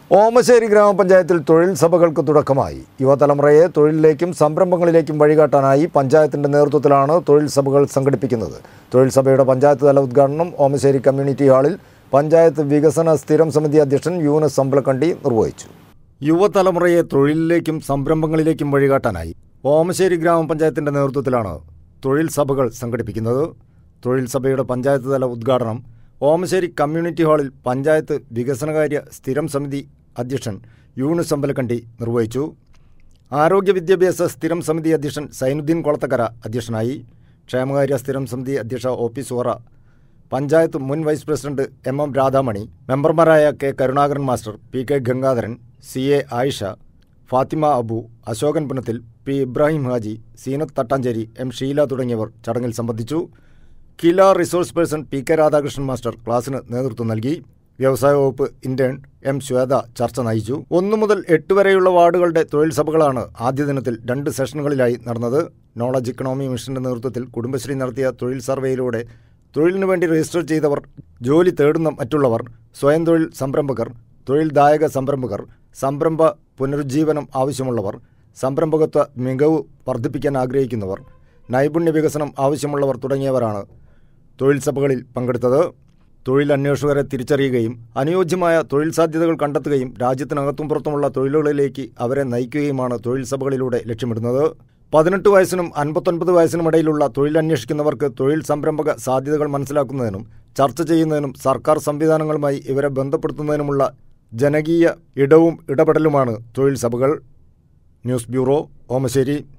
ഓമശ്ശേരി ഗ്രാമപഞ്ചായത്തിൽ തൊഴിൽ സഭകൾക്ക് തുടക്കമായി യുവതലമുറയെ തൊഴിലിലേക്കും സംരംഭങ്ങളിലേക്കും വഴികാട്ടാനായി പഞ്ചായത്തിന്റെ നേതൃത്വത്തിലാണ് തൊഴിൽ സഭകൾ സംഘടിപ്പിക്കുന്നത് തൊഴിൽ സഭയുടെ പഞ്ചായത്ത് തല ഉദ്ഘാടനം ഓമശ്ശേരി കമ്മ്യൂണിറ്റി ഹാളിൽ പഞ്ചായത്ത് വികസന സ്ഥിരം സമിതി അധ്യക്ഷൻ യൂനസ് അമ്പലക്കണ്ടി നിർവഹിച്ചു യുവതലമുറയെ തൊഴിലിലേക്കും സംരംഭങ്ങളിലേക്കും വഴികാട്ടാനായി ഓമശ്ശേരി ഗ്രാമപഞ്ചായത്തിന്റെ നേതൃത്വത്തിലാണ് തൊഴിൽ സഭകൾ സംഘടിപ്പിക്കുന്നത് തൊഴിൽ സഭയുടെ പഞ്ചായത്ത് തല ഉദ്ഘാടനം ഓമശ്ശേരി കമ്മ്യൂണിറ്റി ഹാളിൽ പഞ്ചായത്ത് വികസനകാര്യ സ്ഥിരം സമിതി അധ്യക്ഷൻ യൂനുസ് അമ്പലക്കണ്ടി നിർവഹിച്ചു ആരോഗ്യ വിദ്യാഭ്യാസ സ്ഥിരം സമിതി അധ്യക്ഷൻ സൈനുദ്ദീൻ കൊളത്തക്കര അധ്യക്ഷനായി ക്ഷേമകാര്യ സ്ഥിരം സമിതി അധ്യക്ഷ ഒ പി സുഹറ പഞ്ചായത്ത് മുൻ vice president M M Radhamani മെമ്പർമാരായ K Karunakaran master P K Gangadharan C A Ayisha Fathima Abu Ashokan Punathil P Ibrahim Haji Seenath Thattancheri M Sheela തുടങ്ങിയവർ ചടങ്ങിൽ സംബന്ധിച്ചു Kila resource person P K Radhakrishnan master ക്ലാസ്സിന് നേതൃത്വം നൽകി വ്യവസായ വകുപ്പ് ഇന്റേൺ എം ശ്വേത ചർച്ച നയിച്ചു ഒന്നു മുതൽ എട്ട് വരെയുള്ള വാർഡുകളുടെ തൊഴിൽ സഭകളാണ് ആദ്യ ദിനത്തിൽ രണ്ട് സെഷനുകളിലായി നടന്നത് നോളജ് ഇക്കണോമി മിഷന്റെ നേതൃത്വത്തിൽ കുടുംബശ്രീ നടത്തിയ തൊഴിൽ സർവേയിലൂടെ തൊഴിലിനു വേണ്ടി രജിസ്റ്റർ ചെയ്തവർ ജോലി തേടുന്ന മറ്റുള്ളവർ സ്വയം തൊഴിൽ സംരംഭകർ തൊഴിൽദായക സംരംഭകർ സംരംഭ പുനരുജ്ജീവനം ആവശ്യമുള്ളവർ സംരംഭകത്വ മികവ് വർദ്ധിപ്പിക്കാൻ ആഗ്രഹിക്കുന്നവർ നൈപുണ്യ വികസനം ആവശ്യമുള്ളവർ തുടങ്ങിയവരാണ് തൊഴിൽ സഭകളിൽ പങ്കെടുത്തത് തൊഴിൽ അന്വേഷകരെ തിരിച്ചറിയുകയും അനുയോജ്യമായ തൊഴിൽ സാധ്യതകൾ കണ്ടെത്തുകയും രാജ്യത്തിനകത്തും പുറത്തുമുള്ള തൊഴിലുകളിലേക്ക് അവരെ നയിക്കുകയുമാണ് തൊഴിൽ സഭകളിലൂടെ ലക്ഷ്യമിടുന്നത് പതിനെട്ട് വയസ്സിനും അൻപത്തൊൻപത് വയസ്സിനും ഇടയിലുള്ള തൊഴിൽ അന്വേഷിക്കുന്നവർക്ക് തൊഴിൽ സംരംഭക സാധ്യതകൾ മനസ്സിലാക്കുന്നതിനും ചർച്ച ചെയ്യുന്നതിനും സർക്കാർ സംവിധാനങ്ങളുമായി ഇവരെ ബന്ധപ്പെടുത്തുന്നതിനുമുള്ള ജനകീയ ഇടവും ഇടപെടലുമാണ് തൊഴിൽ സഭകൾ ന്യൂസ് ബ്യൂറോ ഓമശ്ശേരി